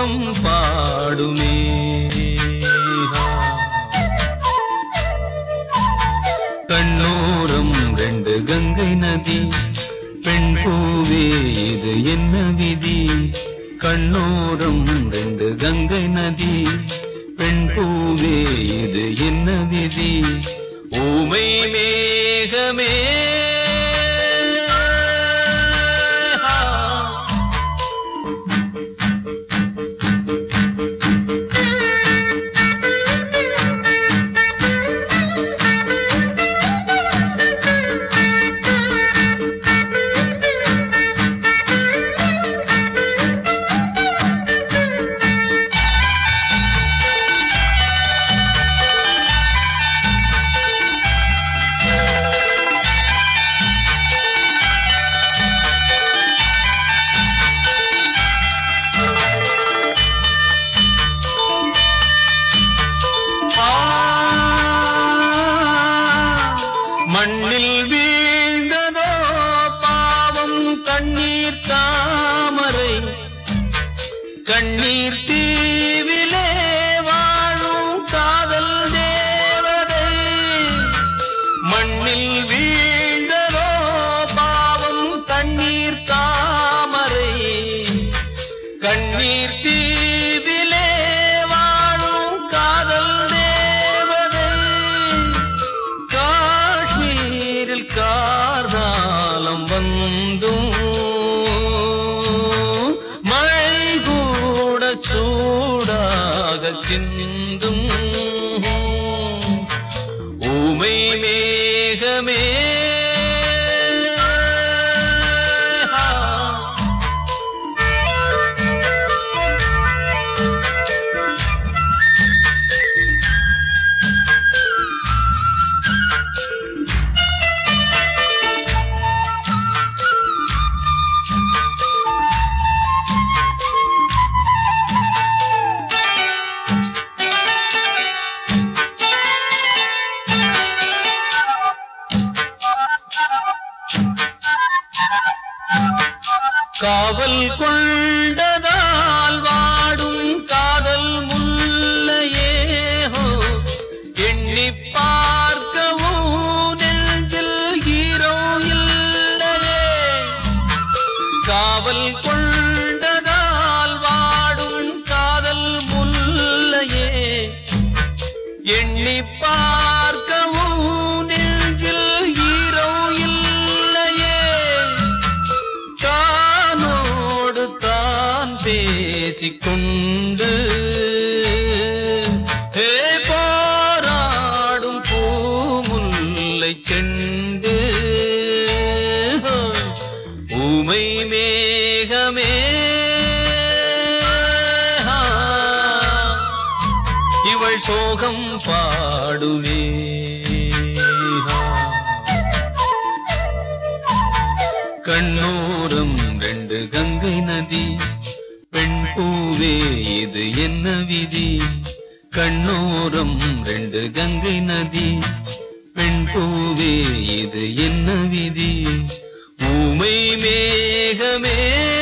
சோகம் பாடுமே கண்ணோரம் ரெண்டு கங்கை நதி பெண் பூவே இது என்ன விதி கண்ணோரம் ரெண்டு கங்கை நதி பெண் பூவே இது என்ன விதி ஊமை மேகமே ஆ, மண்ணில் வீழ்ந்ததோ பாவம் கண்ணீர் தாமரை கண்ணீர் தீவிலே வாழும் காதல் தேவதை மண்ணில் வீழ்ந்ததோ பாவம் கண்ணீர் தாமரை கண்ணீர் தீவிலே வாழும் காதல் தேவதை காஷ்மீரில் கார்காலம் வந்தும் மழை கூட சூடாக சிந்தும் ஊமை மேகமே காவல் கொண்டதால் வாடும் காதல் முல்லையே ஹோ எண்ணி பார்க்கவும் நெஞ்சில் ஹீரோ இல்லையே காவல் கொண்டதால் வாடும் காதல் முல்லையே எண்ணி பார்க்கவும் நெஞ்சில் ஹீரோ இல்லையே தானோடு தான் பேசிக்கொண்டு ஹே போராடும் பூமுல்லை செண்டு ஊமை மேகமே இவள் சோகம் பாடுவே கண்ணோரம் ரெண்டு கங்கை நதி பெண் பூவே இது என்ன விதி கண்ணோரம் ரெண்டு கங்கை நதி பெண் பூவே இது என்ன விதி ஊமை மேகமே